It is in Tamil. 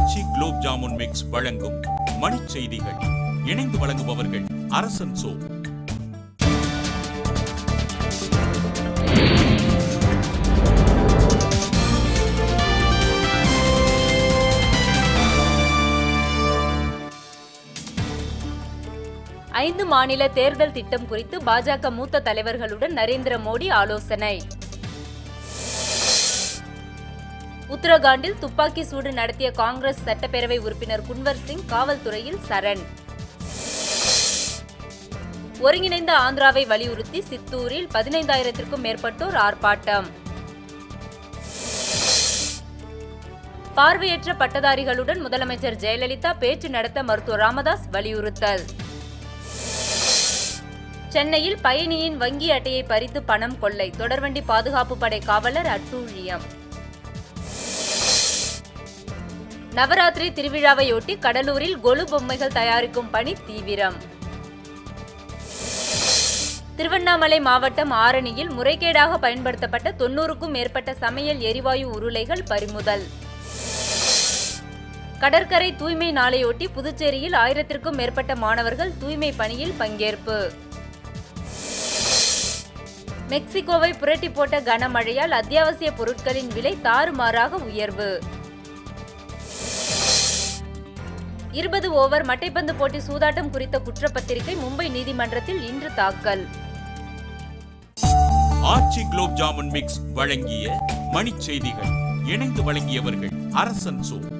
ஆச்சி குலோப் ஜாமுன் மிக்ஸ் வழங்கும் மணிச் செய்திகள் இணைந்து வழங்குபவர்கள் அரசன் சோ ஐந்து மாநில தேர்தல் திட்டம் குறித்து பாஜக மூத்த தலைவர்களுடன் நரேந்திர மோடி ஆலோசனை உத்தரகாண்டில் துப்பாக்கி சூடு நடத்திய காங்கிரஸ் சட்டப்பேரவை உறுப்பினர் குன்வர் சிங் காவல்துறையில் சரண் ஒருங்கிணைந்த ஆந்திராவை வலியுறுத்தி சித்தூரில் பதினைந்தாயிரத்திற்கும் மேற்பட்டோர் ஆர்ப்பாட்டம் பார்வையற்ற பட்டதாரிகளுடன் முதலமைச்சர் ஜெயலலிதா பேச்சு நடத்த மருத்துவர் ராமதாஸ் வலியுறுத்தல் சென்னையில் பயணியின் வங்கி அட்டையை பறித்து பணம் கொள்ளை தொடர்வண்டி பாதுகாப்பு படை காவலர் அட்டூழியம் நவராத்திரி திருவிழாவையொட்டி கடலூரில் கொலு பொம்மைகள் தயாரிக்கும் பணி தீவிரம் திருவண்ணாமலை மாவட்டம் ஆரணியில் முறைகேடாக பயன்படுத்தப்பட்ட தொன்னூறுக்கும் மேற்பட்ட சமையல் எரிவாயு உருளைகள் பறிமுதல் கடற்கரை தூய்மை நாளையொட்டி புதுச்சேரியில் ஆயிரத்திற்கும் மேற்பட்ட மாணவர்கள் தூய்மை பணியில் பங்கேற்பு மெக்சிகோவை புரட்டி போட்ட கனமழையால் அத்தியாவசிய பொருட்களின் விலை தாறுமாறாக உயர்வு இருபது ஓவர் மட்டைப்பந்து போட்டி சூதாட்டம் குறித்த குற்றப்பத்திரிகை மும்பை நீதிமன்றத்தில் இன்று தாக்கல் ஆச்சி குலோப் ஜாமுன் மிக்ஸ் வழங்கிய மணிச் செய்திகள் இணைந்து வழங்கியவர்கள் அரசன் சோ